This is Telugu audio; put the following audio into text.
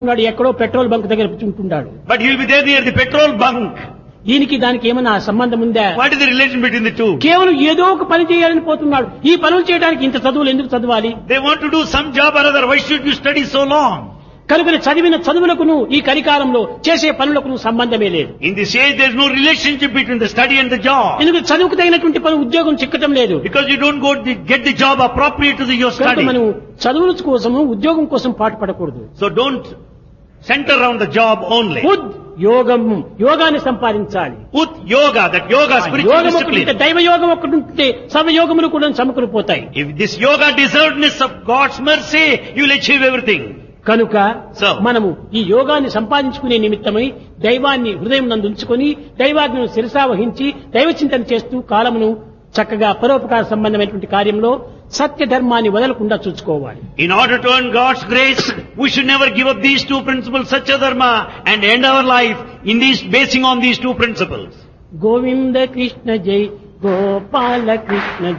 ఉన్నాడు ఎక్కడో పెట్రోల్ బంక్ దగ్గర ఉంటున్నాడు But he will be there near the petrol bunk. దీనికి దానికి ఏమన్నా సంబంధం ఉందా What is the relation between the two? కేవలం ఏదో ఒక పని చేయాలని పోతున్నాడు ఈ పనులు చేయడానికి ఇంత చదువులు ఎందుకు చదవాలి They want to do some job or other. Why should you study so long? కనుక చదివిన చదువులకును ఈ కలికాలంలో చేసే పనులకును సంబంధమే లేదు In this age, there is no relationship between the study and the job. ఎందుకు చదువుకు తగినటువంటి పని ఉద్యోగం చిక్కటం లేదు Because you don't go to get the job appropriate to the, your కనుక study. మనం చదువుల కోసము ఉద్యోగం కోసం పాటుపడకూడదు So don't center around the job only. ఉద్ యోగం యోగాన్ని సంపాదించాలి Ut yoga, that yoga, spiritual యోగం ఒకటి ఉంటే discipline. దైవ యోగం ఒకటి ఉంటే సర్వయోగములు కూడా సమకూలి పోతాయి If this yoga deservedness of God's mercy, you will achieve everything. కనుక So. మనము ఈ యోగాన్ని సంపాదించుకునే నిమిత్తమై దైవాన్ని హృదయం నందు ఉంచుకొని దైవాజ్ఞను శిరసావహించి దైవ చింతన చేస్తూ కాలమును చక్కగా పరోపకార సంబంధమైనటువంటి కార్యంలో సత్య ధర్మాన్ని వదలకుండా చూసుకోవాలి In order to earn God's grace, we should never give up these two principles, Satya Dharma, and end our life in these, basing on these two principles. Govinda Krishna జై గోపాల కృష్ణ